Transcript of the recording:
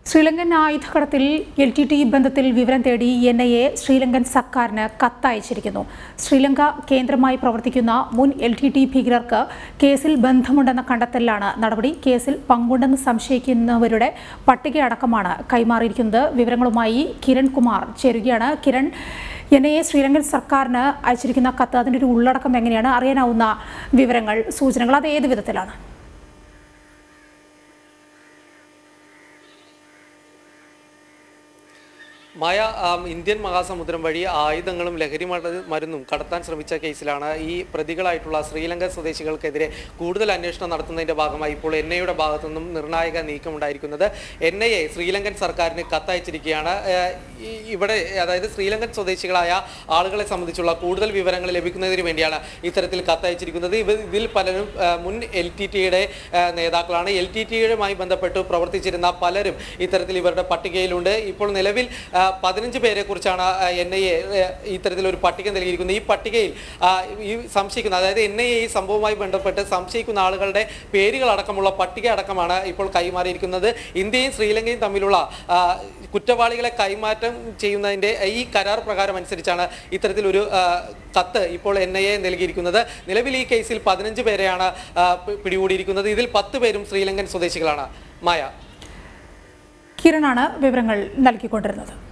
ശ്രീലങ്കൻ ആയുധക്കടത്തിൽ L T T ബന്ധത്തിൽ വിവരം തേടി എൻ ഐ എ ശ്രീലങ്കൻ സർക്കാരിന് കത്തയച്ചിരിക്കുന്നു ശ്രീലങ്ക കേന്ദ്രമായി പ്രവർത്തിക്കുന്ന മുൻ എൽ ടി ടി ഭീകരർക്ക് കേസിൽ ബന്ധമുണ്ടെന്ന കണ്ടെത്തലിലാണ് നടപടി കേസിൽ പങ്കുണ്ടെന്ന് സംശയിക്കുന്നവരുടെ പട്ടികയടക്കമാണ് കൈമാറിയിരിക്കുന്നത് വിവരങ്ങളുമായി കിരൺ കുമാർ ചേരുകയാണ് കിരൺ എൻ ഐ എ ശ്രീലങ്കൻ സർക്കാരിന് അയച്ചിരിക്കുന്ന കത്ത് അതിൻ്റെ ഒരു ഉള്ളടക്കം എങ്ങനെയാണ് അറിയാനാവുന്ന വിവരങ്ങൾ സൂചനകൾ അത് ഏത് വിധത്തിലാണ് മായ ആം, ഇന്ത്യൻ മഹാസമുദ്രം വഴി ആയുധങ്ങളും ലഹരി മരുന്ന് മരുന്നും കടത്താൻ ശ്രമിച്ച കേസിലാണ് ഈ പ്രതികളായിട്ടുള്ള ശ്രീലങ്കൻ സ്വദേശികൾക്കെതിരെ കൂടുതൽ അന്വേഷണം നടത്തുന്നതിന്റെ ഭാഗമായി ഇപ്പോൾ എൻ ഐയുടെ ഭാഗത്തു നിന്നും നിർണായക നീക്കമുണ്ടായിരിക്കുന്നത് എൻ ഐ എ ശ്രീലങ്കൻ സർക്കാരിന് കത്തയച്ചിരിക്കുകയാണ് ഏഹ്, ഈ- ഇവിടെ അതായത് ശ്രീലങ്കൻ സ്വദേശികളായ ആളുകളെ സംബന്ധിച്ചുള്ള കൂടുതൽ വിവരങ്ങൾ ലഭിക്കുന്നതിന് വേണ്ടിയാണ് ഇത്തരത്തിൽ കത്തയച്ചിരിക്കുന്നത് ഇവ ഇതിൽ പലരും ഏഹ്, മുൻ എൽ ടി ടിയുടെ നേതാക്കളാണ് എൽ ടി ടിയുമായി ബന്ധപ്പെട്ട് പ്രവർത്തിച്ചിരുന്ന പലരും ഇത്തരത്തിൽ ഇവരുടെ പട്ടികയിലുണ്ട് ഇപ്പോൾ നിലവിൽ ആ, പതിനഞ്ച് പേരെ കുറിച്ചാണ് എൻ ഐ എ ഇത്തരത്തിൽ ഒരു പട്ടിക നൽകിയിരിക്കുന്നത് ഈ പട്ടികയിൽ ആ, ഈ സംശയിക്കുന്ന അതായത് എൻ ഐ എ ഈ സംഭവവുമായി ബന്ധപ്പെട്ട് സംശയിക്കുന്ന ആളുകളുടെ പേരുകൾ അടക്കമുള്ള പട്ടിക അടക്കമാണ് ഇപ്പോൾ കൈമാറിയിരിക്കുന്നത് ഇന്ത്യയും ശ്രീലങ്കയും തമ്മിലുള്ള ആ, കുറ്റവാളികളെ കൈമാറ്റം ചെയ്യുന്നതിൻ്റെ ഈ കരാർ പ്രകാരം അനുസരിച്ചാണ് ഇത്തരത്തിലൊരു ആ, കത്ത് ഇപ്പോൾ എൻ ഐ എ നൽകിയിരിക്കുന്നത് നിലവിൽ ഈ കേസിൽ പതിനഞ്ച് പേരെയാണ് ആ, പി- പിടികൂടിയിരിക്കുന്നത് ഇതിൽ പത്ത് പേരും ശ്രീലങ്കൻ സ്വദേശികളാണ് മായ കിരണാണ് വിവരങ്ങൾ നൽകിക്കൊണ്ടിരുന്നത്